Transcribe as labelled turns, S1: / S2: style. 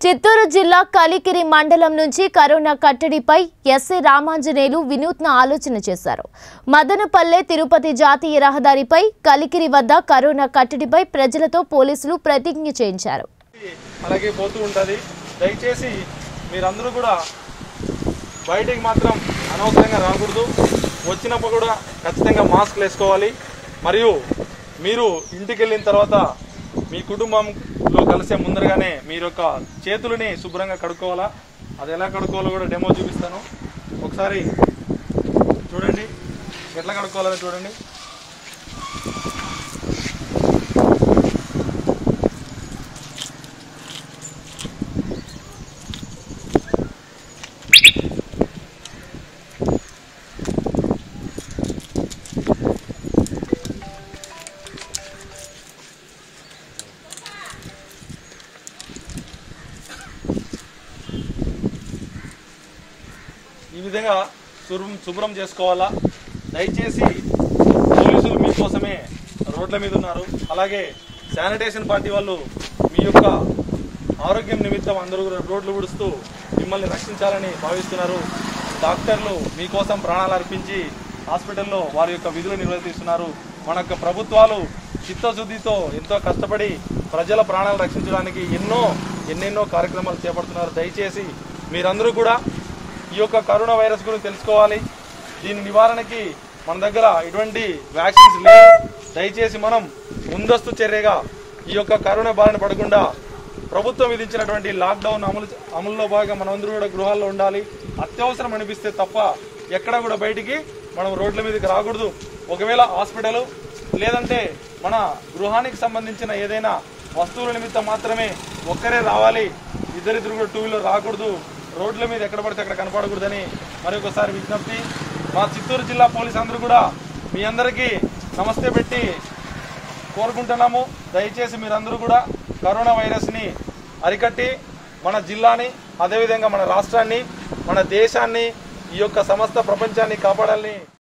S1: చిత్తూరు జిల్లా కలికిరి మండలం నుంచి కరోనా కట్టడిపై ఎస్ఐ రామాంజనేయులు వినూత్న ఆలోచన చేశారు మదనపల్లె తిరుపతి జాతీయ రహదారిపై కలికిరి వద్ద కరోనా కట్టడిపై ప్రజలతో పోలీసులు ప్రతిజ్ఞ చేయించారు
S2: అలాగే పోతూ ఉంటుంది దయచేసి మీరందరూ కూడా బయటికి మాత్రం అనవసరంగా రాకూడదు వచ్చినప్పుడు కూడా ఖచ్చితంగా మాస్క్ వేసుకోవాలి మరియు మీరు ఇంటికి వెళ్ళిన తర్వాత మీ కుటుంబంలో కలిసే ముందరగానే మీరు యొక్క చేతులని శుభ్రంగా కడుక్కోవాలా అది ఎలా కడుక్కోవాలో కూడా డెమో చూపిస్తాను ఒకసారి చూడండి ఎట్లా కడుక్కోవాలో చూడండి ఈ విధంగా శుభ్రం శుభ్రం చేసుకోవాలా దయచేసి పోలీసులు మీకోసమే రోడ్ల మీద ఉన్నారు అలాగే శానిటేషన్ పార్టీ వాళ్ళు మీ యొక్క ఆరోగ్యం నిమిత్తం అందరూ కూడా రోడ్లు ఉడుస్తూ మిమ్మల్ని రక్షించాలని భావిస్తున్నారు డాక్టర్లు మీకోసం ప్రాణాలు అర్పించి హాస్పిటల్లో వారి యొక్క విధులు నిర్వర్తిస్తున్నారు మన యొక్క ప్రభుత్వాలు చిత్తశుద్ధితో ఎంతో కష్టపడి ప్రజల ప్రాణాలు రక్షించడానికి ఎన్నో ఎన్నెన్నో కార్యక్రమాలు చేపడుతున్నారు దయచేసి మీరందరూ కూడా ఈ యొక్క కరోనా వైరస్ గురించి తెలుసుకోవాలి దీని నివారణకి మన దగ్గర ఎటువంటి వ్యాక్సిన్స్ లేవు దయచేసి మనం ముందస్తు చర్యగా ఈ యొక్క కరోనా బారిన పడకుండా ప్రభుత్వం విధించినటువంటి లాక్డౌన్ అమలు అమలులో భాగంగా మనమందరూ కూడా గృహాల్లో ఉండాలి అత్యవసరం అనిపిస్తే తప్ప ఎక్కడ కూడా బయటికి మనం రోడ్ల మీదకి రాకూడదు ఒకవేళ హాస్పిటల్ లేదంటే మన గృహానికి సంబంధించిన ఏదైనా వస్తువుల నిమిత్తం మాత్రమే ఒక్కరే రావాలి ఇద్దరిద్దరు కూడా టూ వీలర్ రాకూడదు రోడ్ల మీద ఎక్కడ పడితే అక్కడ కనపడకూడదని మరొకసారి విజ్ఞప్తి మా చిత్తూరు జిల్లా పోలీసు అందరూ కూడా మీ అందరికీ నమస్తే పెట్టి కోరుకుంటున్నాము దయచేసి మీరందరూ కూడా కరోనా వైరస్ని అరికట్టి మన జిల్లాని అదేవిధంగా మన రాష్ట్రాన్ని మన దేశాన్ని ఈ యొక్క సమస్త ప్రపంచాన్ని కాపాడాలని